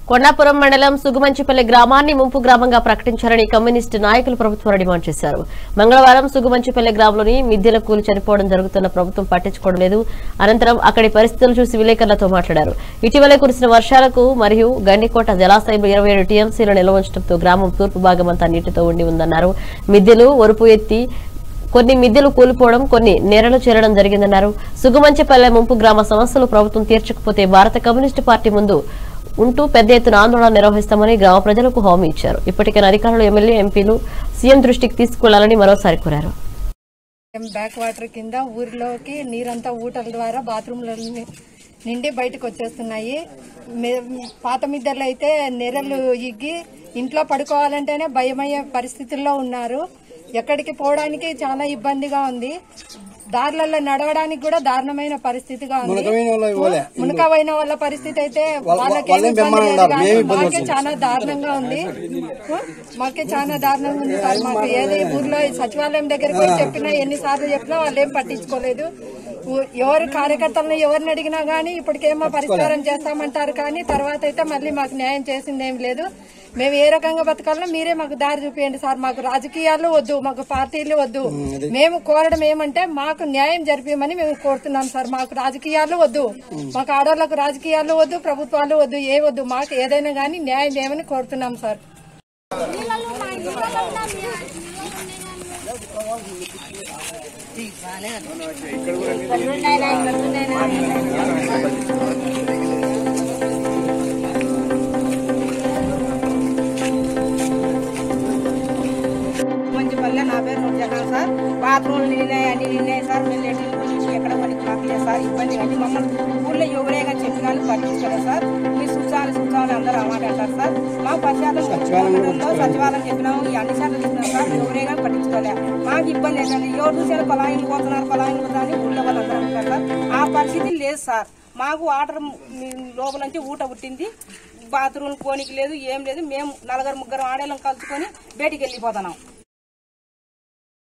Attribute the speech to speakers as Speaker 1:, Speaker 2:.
Speaker 1: కొండాపురం మండలం సుగుమంచిపల్లి గ్రామాన్ని ముంపు గ్రామంగా ప్రకటించాలని కమ్యూనిస్టు నాయకులు ప్రభుత్వం డిమాండ్ చేశారు మంగళవారం సుగుమంచిపల్లి గ్రామంలోని మిద్దెల కూలి చనిపోవడం జరుగుతున్న ప్రభుత్వం పట్టించుకోవడం లేదు అనంతరం అక్కడి పరిస్థితులు చూసి విలేకరులతో మాట్లాడారు ఇటీవలే కురిసిన వర్షాలకు మరియు గండికోట జలాశయంలో ఇరవై ఏడు టీఎంసీలు నిల్వ ఉంచడంతో గ్రామం తూర్పు భాగమంతా నీటితో ఉండి ఉందన్నారు మిద్దెలు ఒరుపు ఎత్తి కొన్ని మిద్దెలు కూలిపోవడం కొన్ని నేరలు చేరడం జరిగిందన్నారు సుగుమంచిపల్లె ముంపు గ్రామ సమస్యలు ప్రభుత్వం తీర్చకపోతే భారత కమ్యూనిస్టు పార్టీ ముందు ఉంటూ పెద్ద ఎత్తున ఆందోళన నిర్వహిస్తామని గ్రామ ప్రజలకు హామీ ఇచ్చారు ఇప్పటికైనా అధికారులు ఎమ్మెల్యే ఎంపీలు సీఎం దృష్టికి తీసుకెళ్లాలని మరోసారి కోరారు
Speaker 2: బ్యాక్ వాటర్ కింద ఊరిలోకి నీరంతా ఊటల ద్వారా బాత్రూంల నిండి బయటకు వచ్చేస్తున్నాయి మె- పాత మిద్దెలు అయితే నెరలు ఇగ్గి ఇంట్లో పడుకోవాలంటేనే భయమయ్యే పరిస్థితుల్లో ఉన్నారు ఎక్కడికి పోవడానికి చాలా ఇబ్బందిగా ఉంది దారులలో నడవడానికి కూడా దారుణమైన పరిస్థితిగా ఉంది మునకమైన వాళ్ళ పరిస్థితి అయితే వాళ్ళకి ఏమి ఇబ్బంది లేదు కానీ మాకే చాలా దారుణంగా ఉంది మాకే చాలా దారుణంగా ఉంది సార్ మాకు ఏది ఊర్లో సచివాలయం దగ్గరికి పోయి చెప్పినా ఎన్నిసార్లు చెప్పినా వాళ్ళు ఏం పట్టించుకోలేదు ఊ- ఎవరు కార్యకర్తలను ఎవరిని అడిగినా గానీ ఇప్పటికేమో పరిష్కారం చేస్తామంటారు కానీ తర్వాత అయితే మళ్ళీ మాకు న్యాయం చేసింది ఏం లేదు మేము ఏ రకంగా బతకాలనో మీరే మాకు దారి చూపించండి సార్ మాకు రాజకీయాలు వద్దు మాకు పార్టీలు వద్దు మేము కోరడం ఏమంటే మాకు న్యాయం జరిపించమని మేము కోరుతున్నాం సార్ మాకు రాజకీయాలు వద్దు మాకు ఆడవాళ్ళకు రాజకీయాలు వద్దు ప్రభుత్వాలు వద్దు ఏ వద్దు మాకు ఏదైనా గానీ న్యాయం చేయమని కోరుతున్నాం సార్
Speaker 3: మంచి పల్లె నా పేరు నూరు జగన్ సార్ బాత్రూమ్లు నిన్నాయి అన్ని నిన్నాయి సార్ మేము లెటర్ గురించి ఎక్కడ పనికి మాకలేదు సార్ ఇబ్బంది కానీ మమ్మల్ని ఊళ్ళో ఎవరేగా చెప్పినా పట్టించుకోలేదు సార్ మీరు సుచాలు సుచాలు అందరూ అమాట అంటారు సార్ మాకు పశ్చాత్తం ఉందో సచివాలయం చెప్పినాము ఈ అన్ని సార్లు చెప్పినాం సార్ ఎవరేగా పట్టించుకోలే మాకు ఇబ్బంది ఏంటంటే ఎవరు చూసారు కొలాయిలు పోతున్నారు కొలాయిలు పోతున్నారు ఊళ్ళో వాళ్ళందరూ అంటారు సార్ ఆ పరిస్థితి లేదు సార్ మాకు వాటర్ లోపల నుంచి ఊట పుట్టింది బాత్రూమ్ పోనీకి లేదు ఏం లేదు మేము నలుగురు ముగ్గురు ఆడేళ్ళం కలుసుకొని బయటికి వెళ్ళిపోతున్నాం